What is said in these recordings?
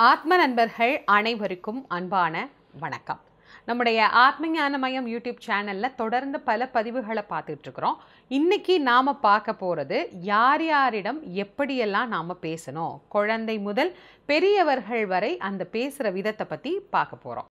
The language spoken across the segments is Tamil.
ஆத்ம நண்பர்கள் அனைவருக்கும் அன்பான வணக்கம் நம்முடைய ஆத்ம ஞானமயம் யூடியூப் சேனலில் தொடர்ந்து பல பதிவுகளை பார்த்துட்டு இருக்கிறோம் இன்னைக்கு நாம் பார்க்க போகிறது யார் யாரிடம் எப்படியெல்லாம் நாம் பேசணும் குழந்தை முதல் பெரியவர்கள் வரை அந்த பேசுகிற விதத்தை பற்றி பார்க்க போகிறோம்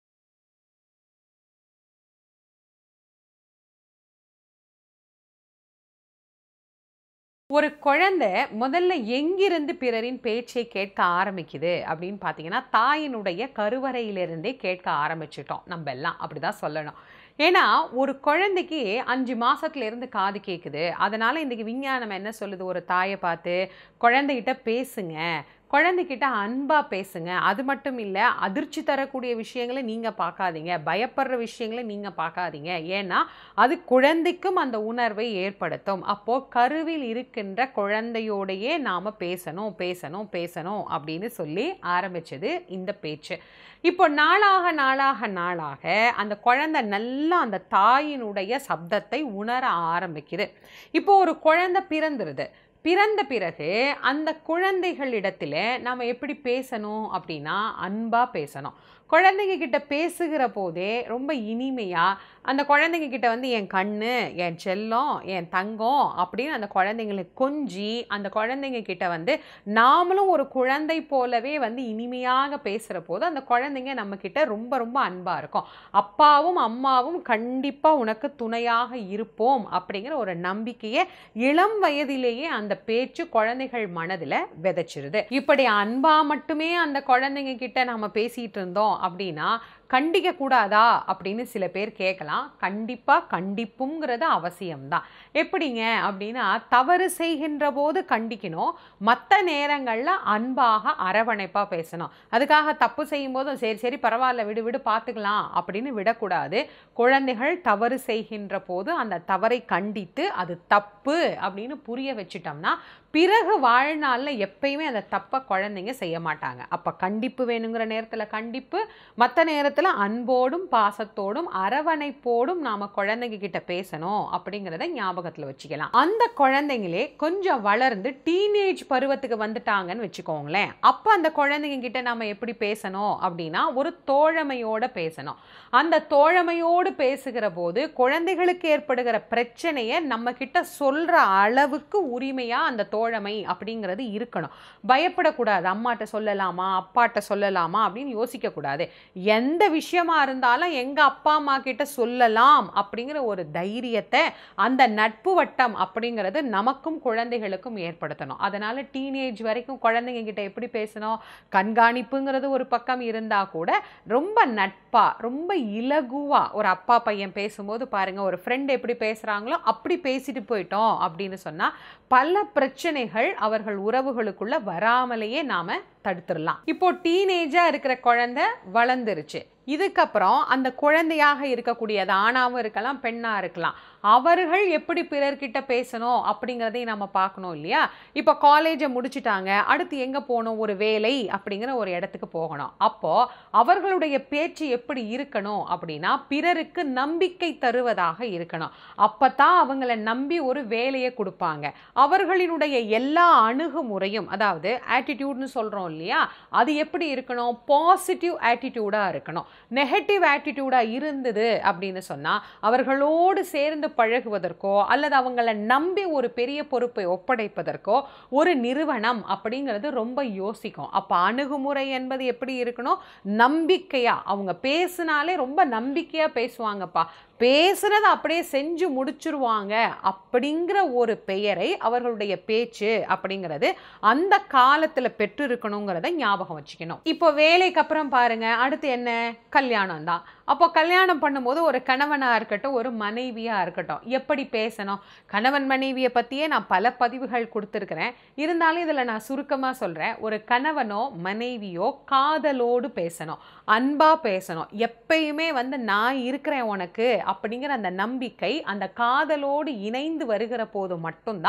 ஒரு குழந்தை முதல்ல எங்கிருந்து பிறரின் பேச்சை கேட்க ஆரம்பிக்குது அப்படின்னு பார்த்தீங்கன்னா தாயினுடைய கருவறையிலிருந்தே கேட்க ஆரம்பிச்சிட்டோம் நம்ம எல்லாம் அப்படிதான் சொல்லணும் ஏன்னா ஒரு குழந்தைக்கு அஞ்சு மாசத்துல இருந்து காது கேட்குது அதனால இன்றைக்கி விஞ்ஞானம் என்ன சொல்லுது ஒரு தாயை பார்த்து குழந்தைகிட்ட பேசுங்க குழந்தைகிட்ட அன்பாக பேசுங்க அது மட்டும் இல்லை அதிர்ச்சி தரக்கூடிய விஷயங்களை நீங்கள் பார்க்காதீங்க பயப்படுற விஷயங்களை நீங்கள் பார்க்காதீங்க ஏன்னா அது குழந்தைக்கும் அந்த உணர்வை ஏற்படுத்தும் அப்போது கருவில் இருக்கின்ற குழந்தையோடையே நாம் பேசணும் பேசணும் பேசணும் அப்படின்னு சொல்லி ஆரம்பிச்சது இந்த பேச்சு இப்போ நாளாக நாளாக நாளாக அந்த குழந்தை நல்லா அந்த தாயினுடைய சப்தத்தை உணர ஆரம்பிக்குது இப்போ ஒரு குழந்தை பிறந்துருது பிறந்த பிறகு அந்த குழந்தைகளிடத்தில் நம்ம எப்படி பேசணும் அப்படின்னா அன்பாக பேசணும் குழந்தைங்க கிட்ட பேசுகிற போதே ரொம்ப இனிமையாக அந்த குழந்தைங்க கிட்ட வந்து என் கண்ணு என் செல்லம் என் தங்கம் அப்படின்னு அந்த குழந்தைங்களை கொஞ்சி அந்த குழந்தைங்க கிட்ட வந்து நாமளும் ஒரு குழந்தை போலவே வந்து இனிமையாக பேசுகிற போது அந்த குழந்தைங்க நம்ம கிட்ட ரொம்ப ரொம்ப அன்பாக இருக்கும் அப்பாவும் அம்மாவும் கண்டிப்பாக உனக்கு துணையாக இருப்போம் அப்படிங்கிற ஒரு நம்பிக்கையை இளம் வயதிலேயே அந்த பேச்சு குழந்தைகள் மனதில் விதைச்சிருது இப்படி அன்பா மட்டுமே அந்த குழந்தைங்க கிட்ட நம்ம பேசிட்டு இருந்தோம் அப்படின்னா கண்டிக்க கூடாதா அப்படின்னு சில பேர் கேட்கலாம் கண்டிப்பாக கண்டிப்புங்கிறது அவசியம்தான் எப்படிங்க அப்படின்னா தவறு செய்கின்ற போது கண்டிக்கணும் மற்ற நேரங்களில் அன்பாக அரவணைப்பாக பேசணும் அதுக்காக தப்பு செய்யும் போதும் சரி சரி பரவாயில்ல விடு விடு பார்த்துக்கலாம் அப்படின்னு விடக்கூடாது குழந்தைகள் தவறு செய்கின்ற போது அந்த தவறை கண்டித்து அது தப்பு அப்படின்னு புரிய வச்சிட்டோம்னா பிறகு வாழ்நாளில் எப்பயுமே அந்த தப்பை குழந்தைங்க செய்ய மாட்டாங்க அப்போ கண்டிப்பு வேணுங்கிற நேரத்தில் கண்டிப்பு மற்ற நேரத்தில் அன்போடும் பாசத்தோடும் அரவணைப்போடும் நாம் குழந்தைங்க கிட்ட பேசணும் அப்படிங்கிறத ஞாபகத்தில் வச்சுக்கலாம் அந்த குழந்தைங்களே கொஞ்சம் வளர்ந்து டீனேஜ் பருவத்துக்கு வந்துட்டாங்கன்னு வச்சுக்கோங்களேன் அப்போ அந்த குழந்தைங்க கிட்ட நம்ம எப்படி பேசணும் அப்படின்னா ஒரு தோழமையோட பேசணும் அந்த தோழமையோடு பேசுகிற போது குழந்தைகளுக்கு ஏற்படுகிற பிரச்சனையை நம்ம கிட்ட சொல்கிற அளவுக்கு உரிமையாக அந்த தோழமை அப்படிங்கிறது இருக்கணும் பயப்படக்கூடாது அம்மாட்ட சொல்லலாமா அப்பாட்ட சொல்லலாமா அப்படின்னு யோசிக்கக்கூடாது எந்த விஷயமா இருந்தாலும் எங்கள் அப்பா அம்மா கிட்ட சொல்லலாம் அப்படிங்கிற ஒரு தைரியத்தை அந்த நட்பு வட்டம் அப்படிங்கிறது நமக்கும் குழந்தைகளுக்கும் ஏற்படுத்தணும் அதனால் டீனேஜ் வரைக்கும் குழந்தைங்க கிட்ட எப்படி பேசணும் கண்காணிப்புங்கிறது ஒரு பக்கம் இருந்தால் கூட ரொம்ப நட்பாக ரொம்ப இலகுவாக ஒரு அப்பா பையன் பேசும்போது பாருங்கள் ஒரு ஃப்ரெண்ட் எப்படி பேசுகிறாங்களோ அப்படி பேசிட்டு போயிட்டோம் அப்படின்னு சொன்னால் பல பிரச்சனைகள் அவர்கள் உறவுகளுக்குள்ள வராமலேயே நாம தடுத்துடலாம் இப்போ டீனேஜா இருக்கிற குழந்தை வளர்ந்துருச்சு இதுக்கப்புறம் அந்த குழந்தையாக இருக்கக்கூடியது ஆணாவும் இருக்கலாம் பெண்ணா இருக்கலாம் அவர்கள் எப்படி பிறர்கிட்ட பேசணும் அப்படிங்கிறதையும் நம்ம பார்க்கணும் இல்லையா இப்போ காலேஜை முடிச்சுட்டாங்க அடுத்து எங்கே போகணும் ஒரு வேலை அப்படிங்கிற ஒரு இடத்துக்கு போகணும் அப்போது அவர்களுடைய பேச்சு எப்படி இருக்கணும் அப்படின்னா பிறருக்கு நம்பிக்கை தருவதாக இருக்கணும் அப்போ தான் அவங்கள நம்பி ஒரு வேலையை கொடுப்பாங்க அவர்களினுடைய எல்லா அணுகுமுறையும் அதாவது ஆட்டிடியூட்னு சொல்கிறோம் இல்லையா அது எப்படி இருக்கணும் பாசிட்டிவ் ஆட்டிடியூடாக இருக்கணும் நெகட்டிவ் ஆட்டிடியூடாக இருந்தது அப்படின்னு சொன்னால் அவர்களோடு சேர்ந்து பழகுவதற்கோ அல்லது அவங்கள நம்பி ஒரு பெரிய பொறுப்பை ஒப்படைப்பதற்கோ ஒரு நிறுவனம் அப்படிங்கிறது ரொம்ப யோசிக்கும் அப்போ அணுகுமுறை என்பது எப்படி இருக்கணும் நம்பிக்கையாக அவங்க பேசினாலே ரொம்ப நம்பிக்கையாக பேசுவாங்கப்பா பேசுனதை அப்படியே செஞ்சு முடிச்சிருவாங்க அப்படிங்கிற ஒரு பெயரை அவர்களுடைய பேச்சு அப்படிங்கிறது அந்த காலத்தில் பெற்றிருக்கணுங்கிறத ஞாபகம் வச்சுக்கணும் இப்போ வேலைக்கு அப்புறம் பாருங்க அடுத்து என்ன கல்யாணம் தான் அப்போ கல்யாணம் பண்ணும்போது ஒரு கணவனாக இருக்கட்டும் ஒரு மனைவியாக இருக்கட்டும் எப்படி பேசணும் கணவன் மனைவியை பற்றியே நான் பல பதிவுகள் கொடுத்துருக்குறேன் இருந்தாலும் இதில் நான் சுருக்கமாக சொல்கிறேன் ஒரு கணவனோ மனைவியோ காதலோடு பேசணும் அன்பாக பேசணும் எப்பயுமே வந்து நான் இருக்கிறேன் உனக்கு அப்படிங்கிற அந்த நம்பிக்கை அந்த காதலோடு இணைந்து வருகிற போது மட்டும்தான்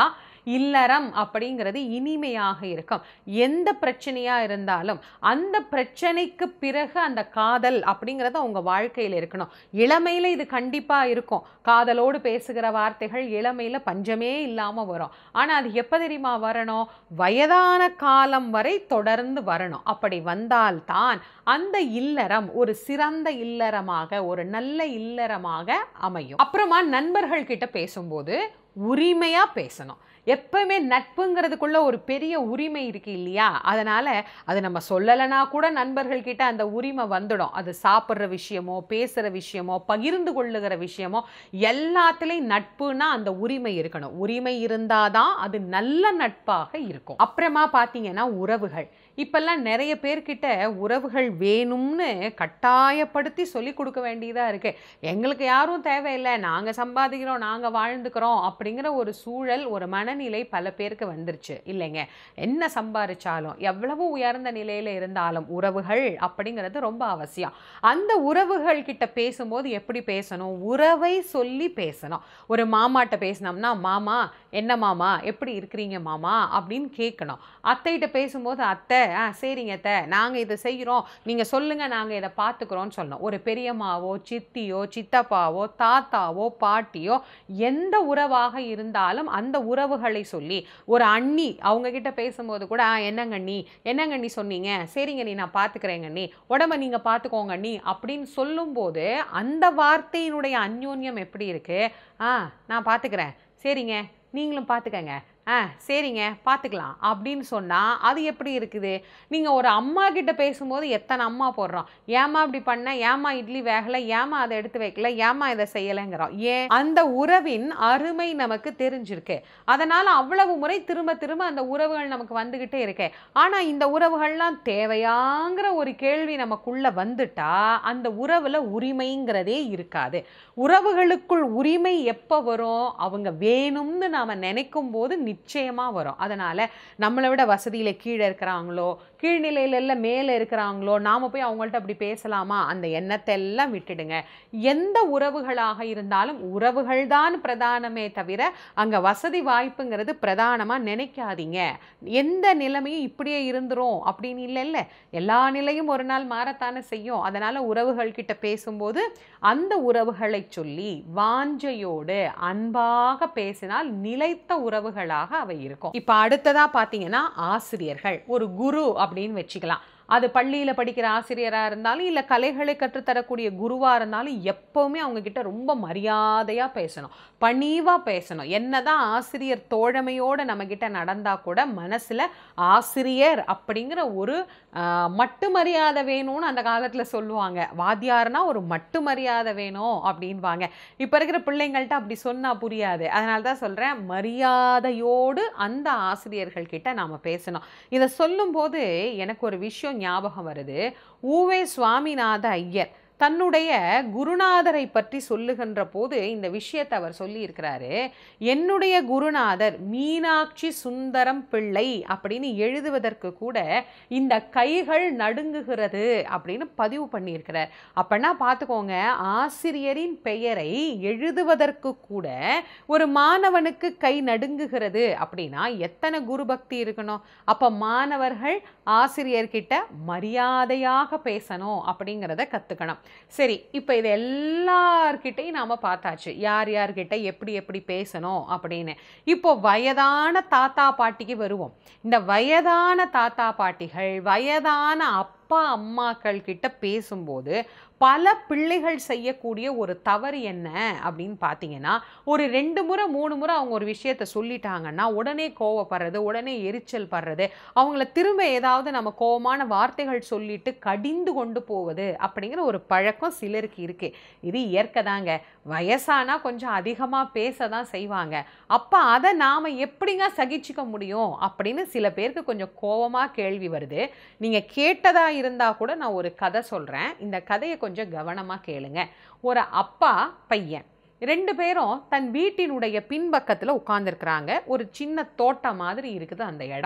இல்லறம் அப்படிங்கிறது இனிமையாக இருக்கும் எந்த பிரச்சனையா இருந்தாலும் அந்த பிரச்சனைக்கு பிறகு அந்த காதல் அப்படிங்கிறது அவங்க வாழ்க்கையில் இருக்கணும் இளமையில இது கண்டிப்பா இருக்கும் காதலோடு பேசுகிற வார்த்தைகள் இளமையில பஞ்சமே இல்லாம வரும் ஆனா அது எப்ப தெரியுமா வரணும் வயதான காலம் வரை தொடர்ந்து வரணும் அப்படி வந்தால்தான் அந்த இல்லறம் ஒரு சிறந்த இல்லறமாக ஒரு நல்ல இல்லறமாக அமையும் அப்புறமா நண்பர்கள் கிட்ட பேசும்போது உரிமையா பேசணும் எப்பவுமே நட்புங்கிறதுக்குள்ள ஒரு பெரிய உரிமை இருக்கு இல்லையா அதனால அது நம்ம சொல்லலைனா கூட நண்பர்கள் கிட்ட அந்த உரிமை வந்துடும் அது சாப்பிட்ற விஷயமோ பேசுற விஷயமோ பகிர்ந்து கொள்ளுகிற விஷயமோ எல்லாத்துலேயும் நட்புனா அந்த உரிமை இருக்கணும் உரிமை இருந்தாதான் அது நல்ல நட்பாக இருக்கும் அப்புறமா பார்த்தீங்கன்னா உறவுகள் இப்பெல்லாம் நிறைய பேர்கிட்ட உறவுகள் வேணும்னு கட்டாயப்படுத்தி சொல்லி கொடுக்க வேண்டியதாக இருக்கு எங்களுக்கு யாரும் தேவையில்லை நாங்கள் சம்பாதிக்கிறோம் நாங்கள் வாழ்ந்துக்கிறோம் அப்படிங்கிற ஒரு சூழல் ஒரு மனநிலை பல பேருக்கு வந்துருச்சு இல்லைங்க என்ன சம்பாதிச்சாலும் எவ்வளவு உயர்ந்த நிலையில் இருந்தாலும் உறவுகள் அப்படிங்கிறது ரொம்ப அவசியம் அந்த உறவுகள் கிட்ட பேசும்போது எப்படி பேசணும் உறவை சொல்லி பேசணும் ஒரு மாமாட்ட பேசினோம்னா மாமா என்ன மாமா எப்படி இருக்கிறீங்க மாமா அப்படின்னு கேட்கணும் அத்தைகிட்ட பேசும்போது அத்தை ஆ சரிங்க அத்தை நாங்கள் இதை செய்கிறோம் நீங்கள் சொல்லுங்கள் நாங்கள் இதை பார்த்துக்குறோன்னு சொல்லணும் ஒரு பெரியம்மாவோ சித்தியோ சித்தப்பாவோ தாத்தாவோ பாட்டியோ எந்த உறவாக இருந்தாலும் அந்த உறவுகளை சொல்லி ஒரு அண்ணி அவங்க கிட்ட பேசும்போது கூட "ஆ, என்னங்க அண்ணி என்னங்க அண்ணி சொன்னீங்க சரிங்க நீ நான் பார்த்துக்கிறேங்க அண்ணி உடம்ப நீங்கள் பார்த்துக்கோங்க அண்ணி அப்படின்னு சொல்லும்போது அந்த வார்த்தையினுடைய அந்யோன்யம் எப்படி இருக்கு ஆ நான் பார்த்துக்கிறேன் சரிங்க நீங்களும் பார்த்துக்கங்க ஆ சரிங்க பார்த்துக்கலாம் அப்படின்னு சொன்னால் அது எப்படி இருக்குது நீங்கள் ஒரு அம்மா கிட்ட பேசும்போது எத்தனை அம்மா போடுறோம் ஏமா இப்படி பண்ண ஏமா இட்லி வேகலை ஏமா அதை எடுத்து வைக்கல ஏமா இதை செய்யலைங்கிறோம் ஏன் அந்த உறவின் அருமை நமக்கு தெரிஞ்சிருக்கு அதனால் அவ்வளவு முறை திரும்ப திரும்ப அந்த உறவுகள் நமக்கு வந்துக்கிட்டே இருக்கு ஆனால் இந்த உறவுகள்லாம் தேவையாங்கிற ஒரு கேள்வி நமக்குள்ள வந்துட்டா அந்த உறவில் உரிமைங்கிறதே இருக்காது உறவுகளுக்குள் உரிமை எப்போ வரும் அவங்க வேணும்னு நாம் நினைக்கும் போது நிச்சயமாக வரும் அதனால் நம்மளை விட வசதியில் கீழே இருக்கிறாங்களோ கீழ்நிலையில மேலே இருக்கிறாங்களோ நாம் போய் அவங்கள்ட்ட அப்படி பேசலாமா அந்த எண்ணத்தை எல்லாம் விட்டுடுங்க எந்த உறவுகளாக இருந்தாலும் உறவுகள் தான் பிரதானமே தவிர அங்கே வசதி வாய்ப்புங்கிறது பிரதானமாக நினைக்காதீங்க எந்த நிலைமையும் இப்படியே இருந்துரும் அப்படின்னு இல்லை இல்லை எல்லா நிலையும் ஒரு நாள் மாறத்தானே செய்யும் அதனால் உறவுகள் கிட்ட பேசும்போது அந்த உறவுகளை சொல்லி வாஞ்சையோடு அன்பாக பேசினால் நிலைத்த உறவுகளாக அவை இருக்கும் இப்போ அடுத்ததா பார்த்தீங்கன்னா ஆசிரியர்கள் ஒரு குரு அப்படின்னு வச்சுக்கலாம் அது பள்ளியில் படிக்கிற ஆசிரியராக இருந்தாலும் இல்லை கலைகளை கற்றுத்தரக்கூடிய குருவாக இருந்தாலும் எப்போவுமே அவங்க கிட்ட ரொம்ப மரியாதையாக பேசணும் பணிவாக பேசணும் என்னதான் ஆசிரியர் தோழமையோடு நம்மக்கிட்ட நடந்தால் கூட மனசில் ஆசிரியர் அப்படிங்கிற ஒரு ஆஹ், மட்டு மரியாதை வேணும்னு அந்த காலத்தில் சொல்லுவாங்க வாத்தியார்னா ஒரு மட்டு மரியாதை வேணும் அப்படின்வாங்க இப்போ இருக்கிற பிள்ளைங்கள்ட்ட அப்படி சொன்னால் புரியாது அதனால தான் சொல்கிறேன் மரியாதையோடு அந்த ஆசிரியர்கள் கிட்ட நாம் பேசணும் இதை சொல்லும்போது எனக்கு ஒரு விஷயம் ஞாபகம் வருது ஊவே சுவாமிநாத ஐயர் தன்னுடைய குருநாதரை பற்றி சொல்லுகின்ற போது இந்த விஷயத்தை அவர் சொல்லியிருக்கிறாரு என்னுடைய குருநாதர் மீனாட்சி சுந்தரம் பிள்ளை அப்படின்னு எழுதுவதற்கு கூட இந்த கைகள் நடுங்குகிறது அப்படின்னு பதிவு பண்ணியிருக்கிறார் அப்பன்னா பார்த்துக்கோங்க ஆசிரியரின் பெயரை எழுதுவதற்கு கூட ஒரு மாணவனுக்கு கை நடுங்குகிறது அப்படின்னா எத்தனை குரு பக்தி இருக்கணும் அப்போ மாணவர்கள் ஆசிரியர்கிட்ட மரியாதையாக பேசணும் அப்படிங்கிறத கற்றுக்கணும் சரி இப்போ இது எல்லார்கிட்டையும் நாம் பார்த்தாச்சு யார் யார்கிட்ட எப்படி எப்படி பேசணும் அப்படின்னு இப்போ வயதான தாத்தா பாட்டிக்கு வருவோம் இந்த வயதான தாத்தா பாட்டிகள் வயதான அப்பா அம்மாக்கள் கிட்ட பேசும்போது பல பிள்ளைகள் செய்யக்கூடிய ஒரு தவறு என்ன அப்படின்னு பார்த்தீங்கன்னா ஒரு ரெண்டு முறை மூணு முறை அவங்க ஒரு விஷயத்த சொல்லிட்டாங்கன்னா உடனே கோவப்படுறது உடனே எரிச்சல் படுறது அவங்கள திரும்ப ஏதாவது நம்ம கோவமான வார்த்தைகள் சொல்லிட்டு கடிந்து கொண்டு போவது அப்படிங்கிற ஒரு பழக்கம் சிலருக்கு இருக்கு இது இயற்கை தாங்க வயசானா கொஞ்சம் அதிகமாக பேச தான் செய்வாங்க அப்போ அதை நாம் எப்படிங்க சகிச்சுக்க முடியும் அப்படின்னு சில பேருக்கு கொஞ்சம் கோவமாக கேள்வி வருது நீங்கள் கேட்டதா இருந்தால் கூட நான் ஒரு கதை சொல்கிறேன் இந்த கதையை கொஞ்சம் கவனமாக கேளுங்க ஒரு அப்பா பையன் ரெண்டு பேரும் தன் வீட்டினுடைய பின்பக்கத்தில் உட்காந்துருக்குறாங்க ஒரு சின்ன தோட்டம் மாதிரி இருக்குது அந்த இடம்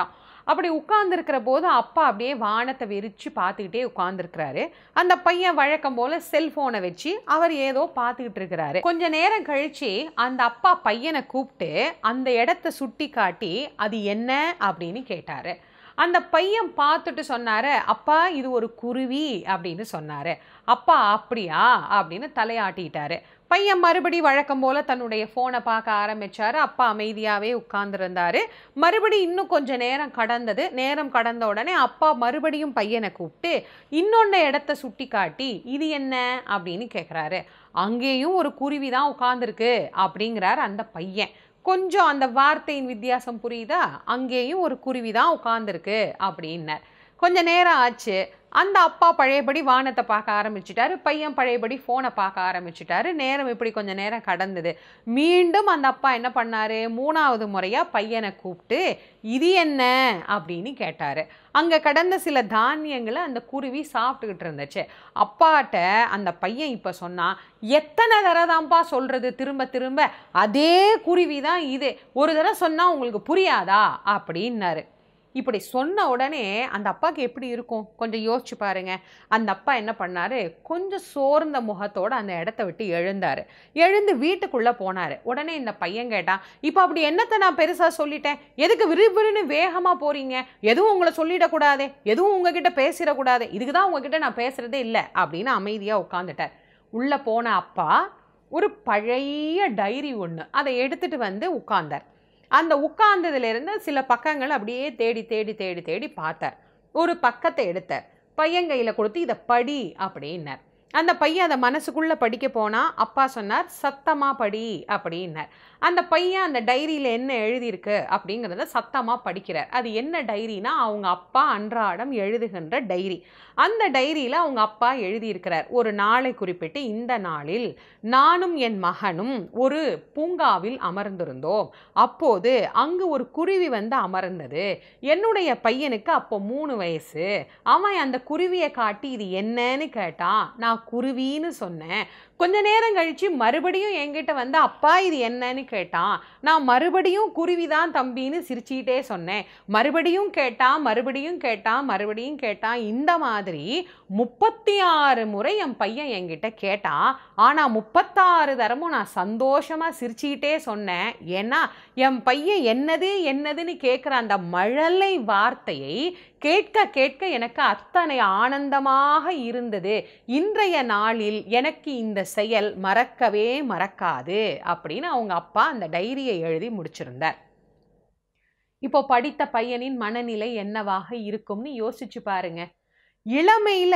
அப்படி உட்கார்ந்துருக்கிற போது அப்பா அப்படியே வானத்தை வெறிச்சு பார்த்துக்கிட்டே உட்கார்ந்துருக்கிறாரு அந்த பையன் வழக்கம் போல செல்போனை வச்சு அவர் ஏதோ பார்த்துக்கிட்டு இருக்கிறாரு கொஞ்ச நேரம் கழிச்சு அந்த அப்பா பையனை கூப்பிட்டு அந்த இடத்த சுட்டி காட்டி அது என்ன அப்படின்னு கேட்டாரு அந்த பையன் பார்த்துட்டு சொன்னாரு அப்பா இது ஒரு குருவி அப்படின்னு சொன்னாரு அப்பா அப்படியா அப்படின்னு தலையாட்டிட்டாரு பையன் மறுபடி வழக்கம் போல தன்னுடைய ஃபோனை பார்க்க ஆரம்பிச்சாரு அப்பா அமைதியாகவே உட்கார்ந்துருந்தாரு மறுபடி இன்னும் கொஞ்ச நேரம் கடந்தது நேரம் கடந்த உடனே அப்பா மறுபடியும் பையனை கூப்பிட்டு இன்னொன்று இடத்த சுட்டி காட்டி இது என்ன அப்படின்னு கேட்குறாரு அங்கேயும் ஒரு குருவி தான் உட்காந்துருக்கு அப்படிங்கிறார் அந்த பையன் கொஞ்சம் அந்த வார்த்தையின் வித்தியாசம் புரியுதா அங்கேயும் ஒரு குருவி தான் உட்காந்துருக்கு அப்படின்னார் கொஞ்ச நேரம் ஆச்சு அந்த அப்பா பழையபடி வானத்தை பார்க்க ஆரம்பிச்சிட்டாரு பையன் பழையபடி ஃபோனை பார்க்க ஆரம்பிச்சிட்டாரு நேரம் இப்படி கொஞ்ச நேரம் கடந்தது மீண்டும் அந்த அப்பா என்ன பண்ணாரு மூணாவது முறையாக பையனை கூப்பிட்டு இது என்ன அப்படின்னு கேட்டார் அங்கே கடந்த சில தானியங்களை அந்த குருவி சாப்பிட்டுக்கிட்டு இருந்துச்சு அப்பாட்ட அந்த பையன் இப்போ சொன்னான் எத்தனை தடவை தான்ப்பா சொல்கிறது திரும்ப திரும்ப அதே குருவி தான் இது ஒரு தடவை சொன்னால் உங்களுக்கு புரியாதா அப்படின்னாரு இப்படி சொன்ன உடனே அந்த அப்பாவுக்கு எப்படி இருக்கும் கொஞ்சம் யோசிச்சு பாருங்க அந்த அப்பா என்ன பண்ணாரு கொஞ்சம் சோர்ந்த முகத்தோட அந்த இடத்த விட்டு எழுந்தாரு எழுந்து வீட்டுக்குள்ள போனாரு உடனே இந்த பையன் கேட்டான் இப்போ அப்படி என்னத்தை நான் பெருசா சொல்லிட்டேன் எதுக்கு விறுவிறுன்னு வேகமா போறீங்க எதுவும் உங்களை சொல்லிடக்கூடாதே எதுவும் உங்ககிட்ட பேசிடக்கூடாது இதுக்கு தான் உங்ககிட்ட நான் பேசுறதே இல்லை அப்படின்னு அமைதியா உட்காந்துட்டார் உள்ள போன அப்பா ஒரு பழைய டைரி ஒன்று அதை எடுத்துட்டு வந்து உட்கார்ந்தார் அந்த உட்கார்ந்ததுலேருந்து சில பக்கங்கள் அப்படியே தேடி தேடி தேடி தேடி பார்த்தார் ஒரு பக்கத்தை எடுத்தார் பையன் கையில் கொடுத்து இதை படி அப்படின்னார் அந்த பையன் அதை மனசுக்குள்ளே படிக்க போனால் அப்பா சொன்னார் சத்தமாக படி அப்படின்னார் அந்த பையன் அந்த டைரியில் என்ன எழுதியிருக்கு அப்படிங்கிறத சத்தமாக படிக்கிறார் அது என்ன டைரினா அவங்க அப்பா அன்றாடம் எழுதுகின்ற டைரி அந்த டைரியில் அவங்க அப்பா எழுதியிருக்கிறார் ஒரு நாளை குறிப்பிட்டு இந்த நாளில் நானும் என் மகனும் ஒரு பூங்காவில் அமர்ந்திருந்தோம் அப்போது அங்கு ஒரு குருவி வந்து அமர்ந்தது என்னுடைய பையனுக்கு அப்போ மூணு வயசு அவன் அந்த குருவியை காட்டி இது என்னன்னு கேட்டான் நான் குருவின்னு சொன்னேன் கொஞ்ச நேரம் கழிச்சு மறுபடியும் என்கிட்ட வந்து அப்பா இது என்னன்னு கேட்டான் நான் மறுபடியும் குருவி தான் தம்பின்னு சிரிச்சுக்கிட்டே சொன்னேன் மறுபடியும் கேட்டான் மறுபடியும் கேட்டான் மறுபடியும் கேட்டான் இந்த மாதிரி முப்பத்தி ஆறு முறை என் பையன் என்கிட்ட கேட்டான் ஆனால் முப்பத்தாறு தரமும் நான் சந்தோஷமாக சிரிச்சுக்கிட்டே சொன்னேன் ஏன்னா என் பையன் என்னது என்னதுன்னு கேட்குற அந்த மழலை வார்த்தையை கேட்க கேட்க எனக்கு அத்தனை ஆனந்தமாக இருந்தது இன்றைய நாளில் எனக்கு இந்த செயல் மறக்கவே மறக்காது அப்படின்னு அவங்க அப்பா அந்த டைரியை எழுதி முடிச்சிருந்தார் இப்போ படித்த பையனின் மனநிலை என்னவாக இருக்கும்னு யோசிச்சு பாருங்க இளமையில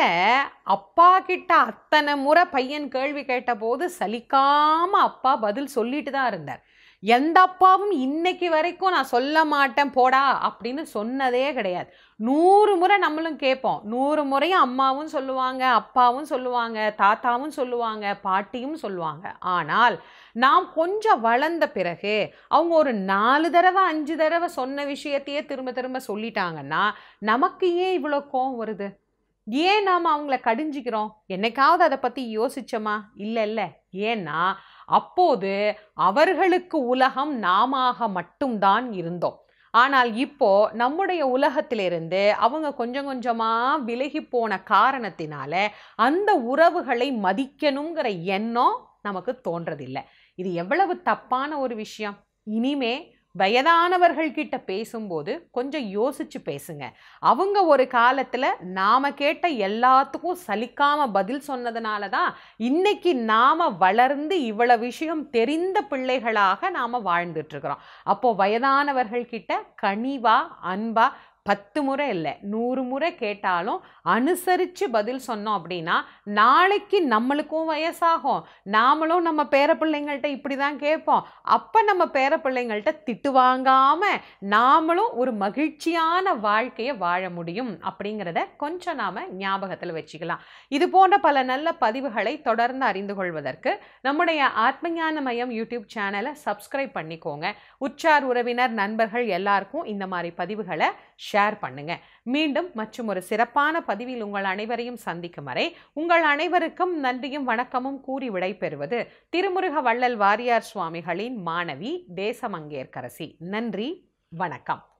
அப்பா கிட்ட அத்தனை முறை பையன் கேள்வி கேட்டபோது சலிக்காம அப்பா பதில் சொல்லிட்டு தான் இருந்தார் எந்த அப்பாவும் இன்னைக்கு வரைக்கும் நான் சொல்ல மாட்டேன் போடா அப்படின்னு சொன்னதே கிடையாது நூறு முறை நம்மளும் கேட்போம் நூறு முறையும் அம்மாவும் சொல்லுவாங்க அப்பாவும் சொல்லுவாங்க தாத்தாவும் சொல்லுவாங்க பாட்டியும் சொல்லுவாங்க ஆனால் நாம் கொஞ்சம் வளர்ந்த பிறகு அவங்க ஒரு நாலு தடவை அஞ்சு தடவை சொன்ன விஷயத்தையே திரும்ப திரும்ப சொல்லிட்டாங்கன்னா நமக்கு ஏன் இவ்வளோ கோவம் வருது ஏன் நாம் அவங்கள கடிஞ்சிக்கிறோம் என்னைக்காவது அதை பற்றி யோசிச்சோமா இல்லை இல்லை ஏன்னா அப்போது அவர்களுக்கு உலகம் நாமாக மட்டும்தான் இருந்தோம் ஆனால் இப்போ நம்முடைய உலகத்திலிருந்து அவங்க கொஞ்சம் கொஞ்சமா விலகி போன காரணத்தினால அந்த உறவுகளை மதிக்கணுங்கிற எண்ணம் நமக்கு தோன்றதில்லை இது எவ்வளவு தப்பான ஒரு விஷயம் இனிமே வயதானவர்கள் கிட்ட பேசும்போது கொஞ்சம் யோசிச்சு பேசுங்க அவங்க ஒரு காலத்துல நாம கேட்ட எல்லாத்துக்கும் சலிக்காம பதில் சொன்னதுனால தான் இன்னைக்கு நாம வளர்ந்து இவ்வளவு விஷயம் தெரிந்த பிள்ளைகளாக நாம வாழ்ந்துட்டு இருக்கிறோம் அப்போ வயதானவர்கள் கிட்ட கனிவா அன்பா பத்து முறை இல்லை நூறு முறை கேட்டாலும் அனுசரித்து பதில் சொன்னோம் அப்படின்னா நாளைக்கு நம்மளுக்கும் வயசாகும் நாமளும் நம்ம பேர பிள்ளைங்கள்ட்ட இப்படி தான் கேட்போம் அப்போ நம்ம பேர பிள்ளைங்கள்ட்ட திட்டு வாங்காமல் நாமளும் ஒரு மகிழ்ச்சியான வாழ்க்கையை வாழ முடியும் அப்படிங்கிறத கொஞ்சம் நாம் ஞாபகத்தில் வச்சுக்கலாம் இது போன்ற பல நல்ல பதிவுகளை தொடர்ந்து அறிந்து கொள்வதற்கு நம்முடைய ஆத்மஞான மையம் யூடியூப் சேனலை சப்ஸ்கிரைப் பண்ணிக்கோங்க உற்றார் உறவினர் நண்பர்கள் எல்லாருக்கும் இந்த மாதிரி பதிவுகளை ஷேர் பண்ணுங்க மீண்டும் மற்றும் ஒரு சிறப்பான பதிவில் உங்கள் அனைவரையும் சந்திக்கும் வரை உங்கள் அனைவருக்கும் நன்றியும் வணக்கமும் கூறி விடைபெறுவது திருமுருக வள்ளல் வாரியார் சுவாமிகளின் மாணவி தேசமங்கேற்கரசி நன்றி வணக்கம்